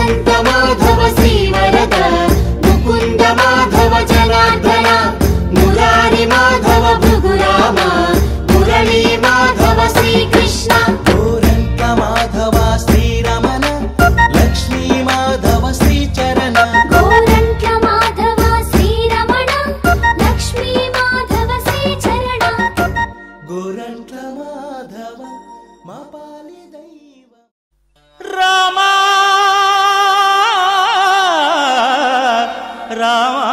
అనంత మాధవ శ్రీవరద ముకుంద మాధవ జనార్దన మురారి మాధవ భృగురామ మురళీ మాధవ శ్రీకృష్ణ గోరంక మాధవ శ్రీరమణ లక్ష్మీ మాధవ శ్రీచరణ గోరంట్ల మాధవ శ్రీరమణ లక్ష్మీ మాధవ శ్రీచరణ గోరంట్ల మాధవ మా పాలి దైవ రామా రామా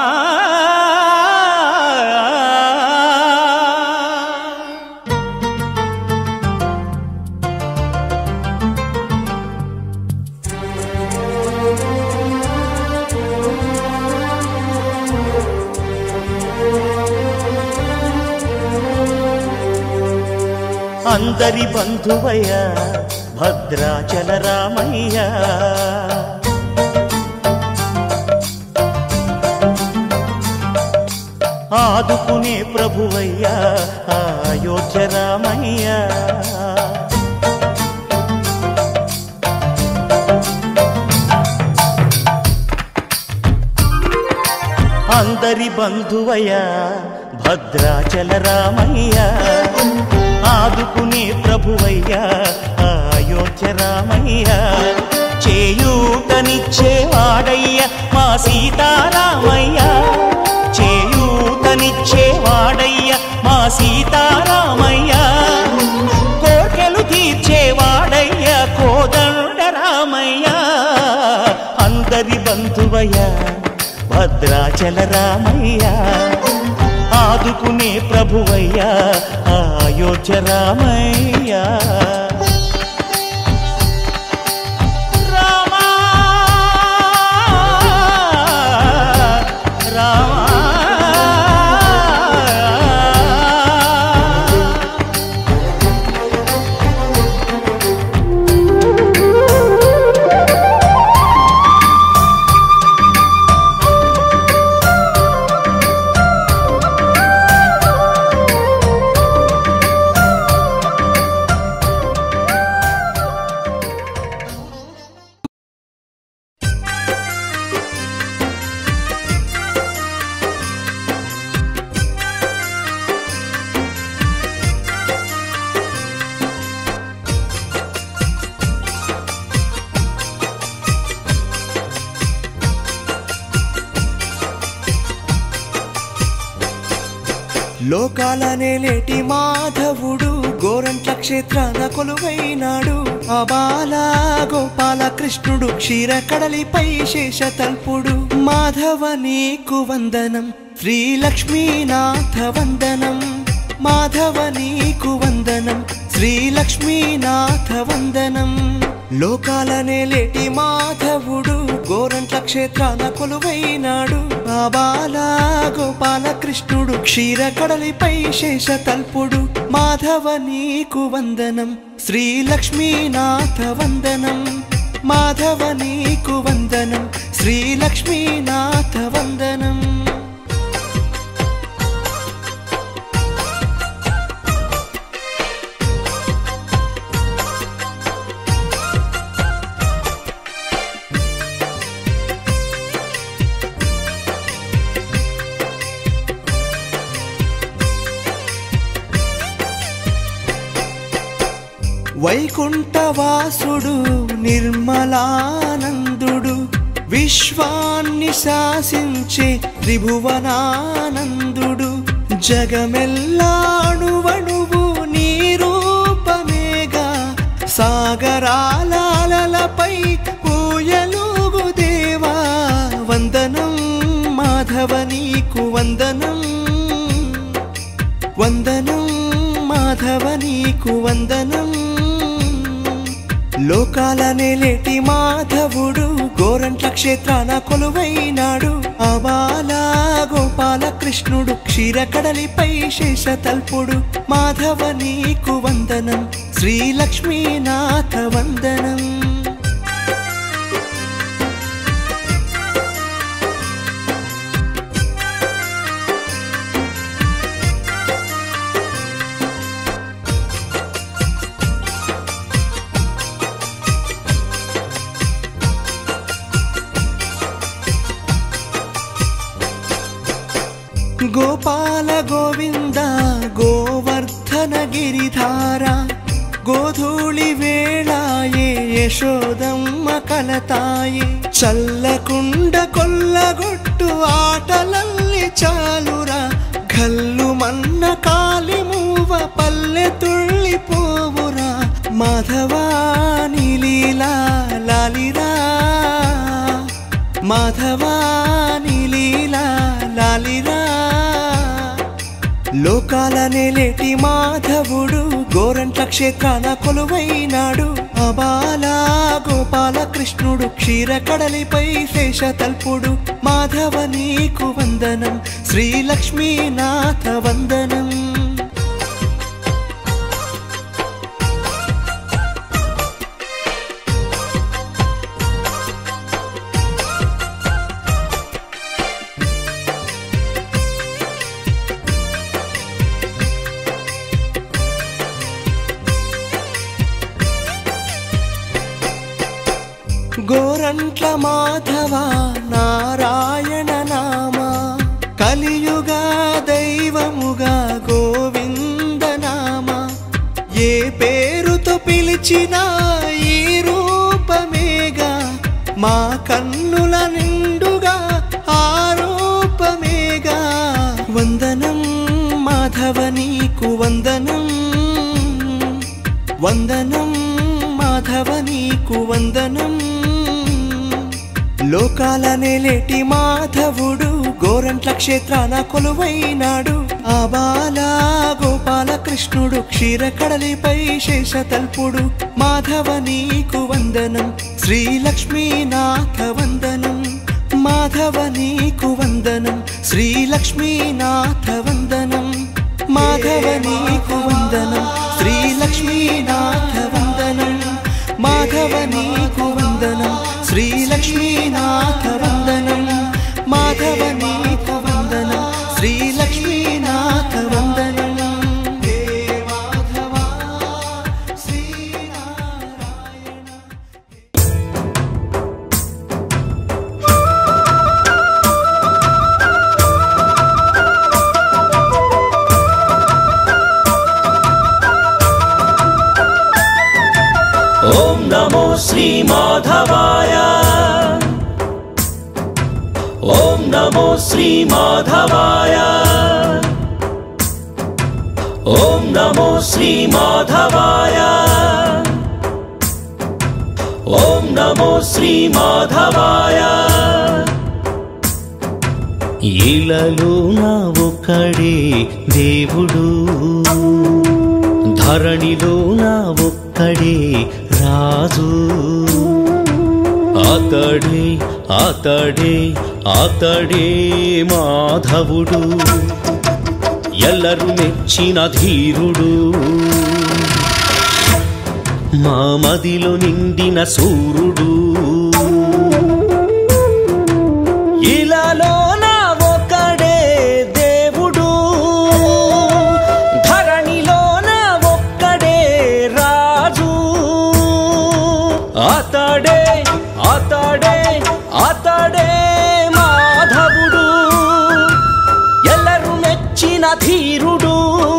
అందరి బంధువయ్య భద్రాచల రామయ్య ఆదుకునే ప్రభువయ్యా అయోధ్య రామయ్య అందరి బంధువయ్య భద్రాచల రామయ్య ఆదుకునే ప్రభువయ్యా అయోధ్య రామయ్య చేయూతనిచ్చేవాడయ్య మా సీతారామయ్య చేయూతనిచ్చేవాడయ్య మా సీతారామయ్య కోర్కెలు తీర్చేవాడయ్య కోదండ రామయ్య అందరి బంధువయ్య భద్రాచల రామయ్య ఆదుకునే ప్రభువయ్యా అయోధ్య రామయ్యా రామా రామా లోకాలనే లేటి మాధవుడు గోరంట్ల క్షేత్రాన కొలువైనాడు అబాల గోపాల కృష్ణుడు క్షీర కడలిపై శేషతల్పుడు మాధవ నీకు వందనం శ్రీ లక్ష్మీనాథ వందనం మాధవ నీకు వందనం శ్రీ లక్ష్మీనాథ వందనం లోకాలనే లేటి మాధవుడు గోరంట్ల క్షేత్రాన కొలువైనాడు ఆ బాల గోపాల కృష్ణుడు క్షీర కడలిపై శేష తల్పుడు మాధవ నీకు వందనం శ్రీ లక్ష్మీనాథ వందనం మాధవ నీకు వందనం శ్రీ లక్ష్మీనాథ వందనం వైకుంఠవాసుడు నిర్మలానందుడు విశ్వాన్ని శాసించే త్రిభువనానందుడు జగమెల్లాణువణువు నీ రూపమేగా సాగరాలపై పూయలుగు దేవా వందనం మాధవ నీకు వందనం వందనం మాధవ నీకు వందనం లోకాలనే లేటి మాధవుడు గోరంట్ల క్షేత్రాన కొలువైనాడు అబాల గోపాల కృష్ణుడు క్షీర కడలిపై శేష తల్పుడు మాధవ నీకు వందనం శ్రీ లక్ష్మీనాథ వందనం గోపాల గోవింద గోవర్ధన గిరిధార గోధూళి వేళాయే యశోదమ్మ కలతాయే చల్లకుండ కొల్లగొట్టు ఆటలల్లి చాలురా గల్లు మన్న కాలి మూవ పల్లె తుళ్ళి పోవురా మాధవా నీలీలా లాలిరా మాధవా నీలీలా లాలిరా లోకాల నేలేటి మాధవుడు గోరంట్ల క్షేత్రాన కొలువైనాడు అబాల గోపాల కృష్ణుడు క్షీర కడలిపై శేషతల్పుడు మాధవ నీకు వందనం శ్రీలక్ష్మీనాథ వందనం గోరంట్ల మాధవ నారాయణ నామ కలియుగ దైవముగా గోవింద నామ ఏ పేరుతో పిలిచినా ఈ రూపమేగా మా కన్నుల నిండుగా ఆరోపమేగా వందనం మాధవ నీకు వందనం వందనం మాధవ నీకు వందనం లోకాల నేలేటి మాధవుడు గోరంట్ల క్షేత్రాన కొలువైనాడు ఆ బాల గోపాల కృష్ణుడు క్షీర కడలిపై శేషతల్పుడు మాధవ నీకు వందనం శ్రీలక్ష్మీనాథ వందనం మాధవ నీకు వందనం శ్రీలక్ష్మీనాథ వందనం మాధవ నీకు వందనం శ్రీలక్ష్మీనాథ వందనం మాధవ నీకు వందనం శ్రీలక్ష్మీనాథ వందనం మాధవ నీకు వందనం శ్రీలక్ష్మీనాథ వందనం హే మాధవ శ్రీనారాయణ ఓం నమో శ్రీమాధవాయ ఓం నమో శ్రీమాధవాయ ఓం నమో శ్రీమాధవాయ ఓం నమో శ్రీమాధవాయ ఇలలో నా ఒక్కడే దేవుడు ధరణిలో నా ఒక్కడే రాజు అతడే అతడే అతడే మాధవుడు ఎల్లరు మెచ్చిన ధీరుడు మా మదిలో నిండిన సూర్యుడు ఇలాలో నా ఒక్కడే దేవుడు ధరణిలో నా ఒక్కడే రాజు అతడే అతడే అతడే మాధవుడు ఎల్లరు మెచ్చిన ధీరుడు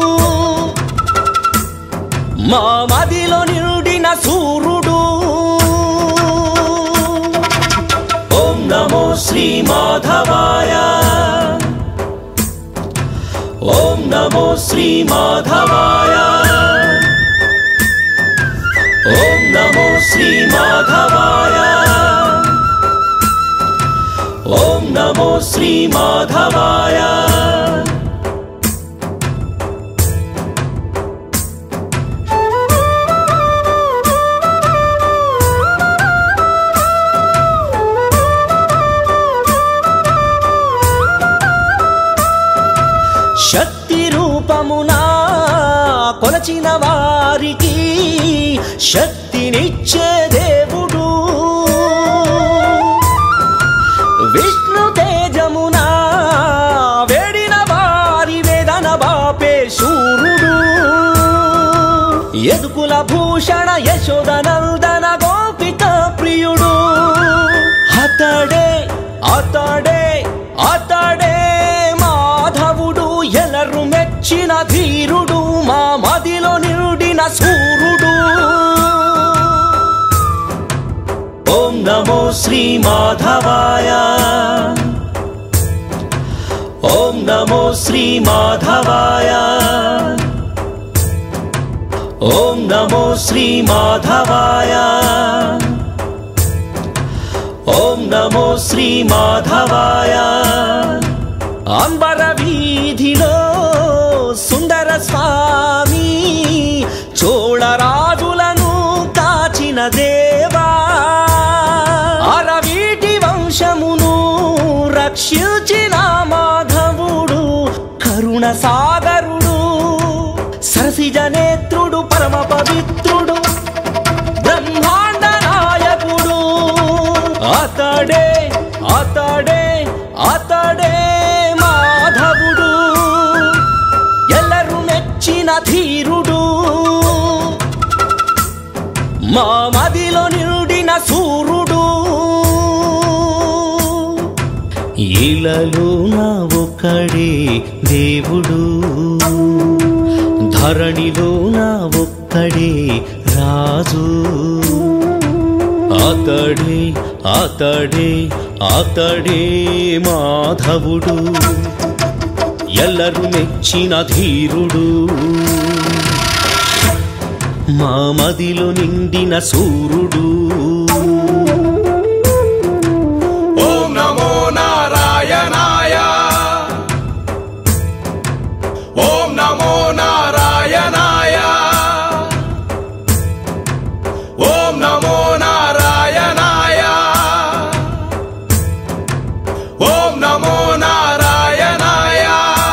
మా మదిలో నిండిన సూర్యుడు ఓం నమో శ్రీమాధవాయ ఓం నమో శ్రీమాధవాయ ఓం నమో శ్రీమాధవాయ ఓం నమో శ్రీమాధవాయ శక్తి రూపమునా కొలచిన వారికి శక్తినిచ్చే దేవుడు విష్ణు తేజమునా వేడిన వారి వేదన బాపే శూరుడు ఎదుకుల భూషణ యశోద నందన గోపిక ప్రియుడు అతడే అతడే అతడే మాధవుడు నమో శ్రీ మాధవాయ ఓం నమో శ్రీ మాధవాయ ఓం నమో శ్రీ మాధవాయ ఓం నమో శ్రీ మాధవాయ అంబర వీధిలో సుందర స్వామి చోళరాజులను కాచిన దేవా అరవీటి వంశమును రక్షించిన మాధవుడు కరుణ సాగరుడు సరసిజ నేత్రుడు పరమ పవిత్రుడు బ్రహ్మాండ నాయకుడు అతడే అతడే అతడే మాధవుడు ఎల్లరు మెచ్చిన ధీరుడు మా మదిలో నిండిన సూర్యుడు ఇలలో నా ఒక్కడే దేవుడు ధరణిలో నా ఒక్కడే రాజు అతడే అతడే అతడే మాధవుడు ఎల్లరు మెచ్చిన ధీరుడు మా మదిలో నిండిన సూర్యుడు ఓం నమో నారాయణాయ ఓం నమో నారాయణాయ ఓం నమో నారాయణాయ ఓం నమో నారాయణాయ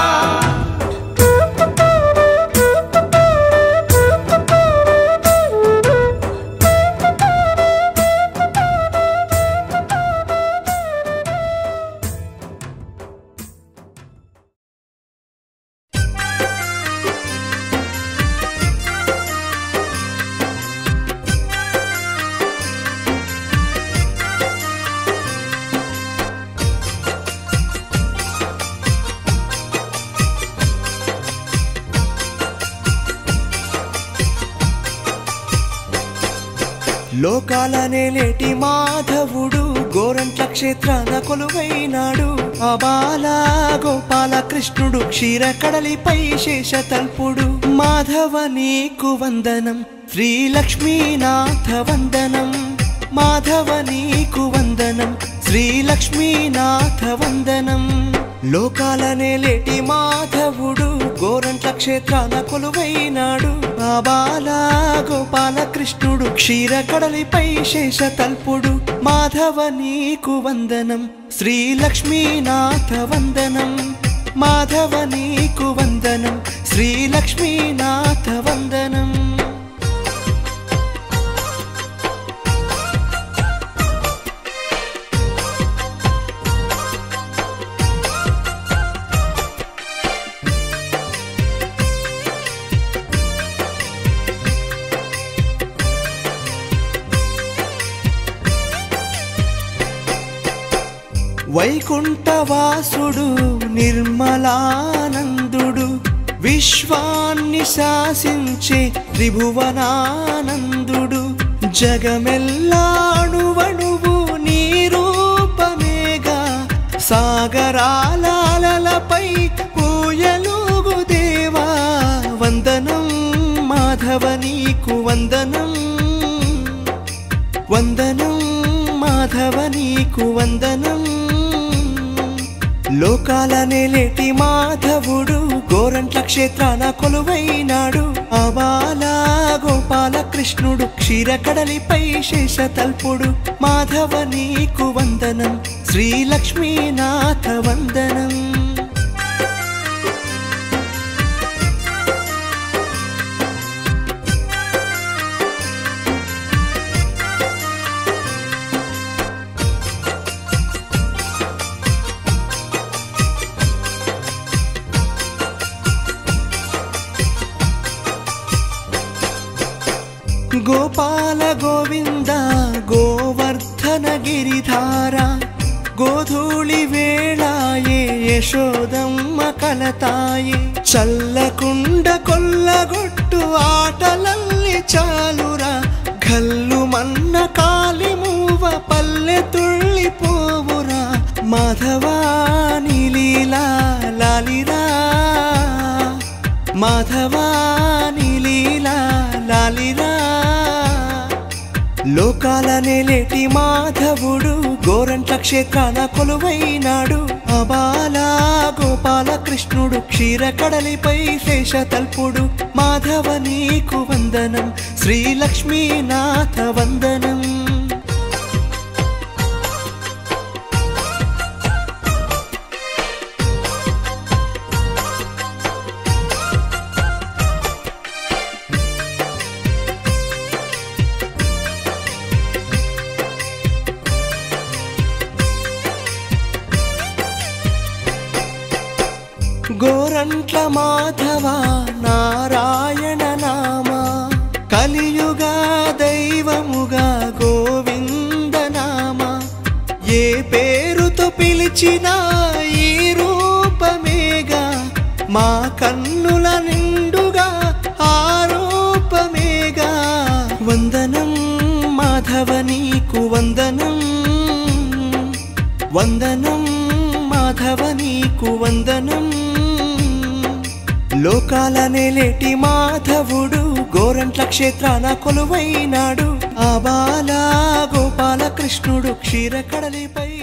లోకాలనే లేటి మాధవుడు గోరంట్ల క్షేత్రాన కొలువైనాడు ఆ బాల గోపాల కృష్ణుడు క్షీర కడలిపై శేషతల్పుడు మాధవ నీకు వందనం శ్రీ లక్ష్మీనాథ వందనం మాధవ నీకు వందనం శ్రీ లక్ష్మీనాథ వందనం లోకాలనే లేటి మాధవుడు గోరంట్ల క్షేత్రాన కొలువైనాడు ఆ బాల గోపాల కృష్ణుడు క్షీర కడలిపై శేషతల్పుడు మాధవ నీకు వందనం శ్రీ లక్ష్మీనాథ వందనం మాధవ నీకు వందనం శ్రీ లక్ష్మీనాథ వందనం వైకుంఠవాసుడు నిర్మలానందుడు విశ్వాన్ని శాసించే త్రిభువనానందుడు జగమెల్లాణువణువు నీ రూపమేగా సాగరాలపై పూయలుగు దేవా వందనం మాధవ నీకు వందనం వందనం మాధవ నీకు వందనం లోకాలనే లేటి మాధవుడు గోరంట్ల క్షేత్రాన కొలువైనాడు అబాల గోపాల కృష్ణుడు క్షీర కడలిపై శేషతల్పుడు మాధవ నీకు వందనం శ్రీ లక్ష్మీనాథ వందనం గోపాల గోవింద గోవర్ధన గిరిధార గోధూళి వేళాయే యశోదమ్మ కలతాయే చల్లకుండ కొల్లగొట్టు ఆటలల్లి చాలురా కల్లు మన్న కాలి మూవ పల్లె తుళ్ళిపోవురా మాధవా నీలీలా లాలిరా మాధవా నీలీలా లాలిరా లోకాల నేలేటి మాధవుడు గోరంట్ల క్షేత్రాన కొలువైనాడు అబాల గోపాల కృష్ణుడు క్షీర కడలిపై శేష తల్పుడు మాధవ నీకు వందనం శ్రీ లక్ష్మీనాథ వందనం గోరంట్ల మాధవ నారాయణ నామ కలియుగా దైవముగా గోవింద నామ ఏ పేరుతో పిలిచినా ఈ రూపమేగా మా కన్నుల నిండుగా ఆ రూపమేగా వందనం మాధవ నీకు వందనం వందనం మాధవ నీకు వందనం లోకాల నేలేటి మాధవుడు గోరంట్ల క్షేత్రాన కొలువైనాడు ఆ బాల గోపాల కృష్ణుడు క్షీర కడలిపై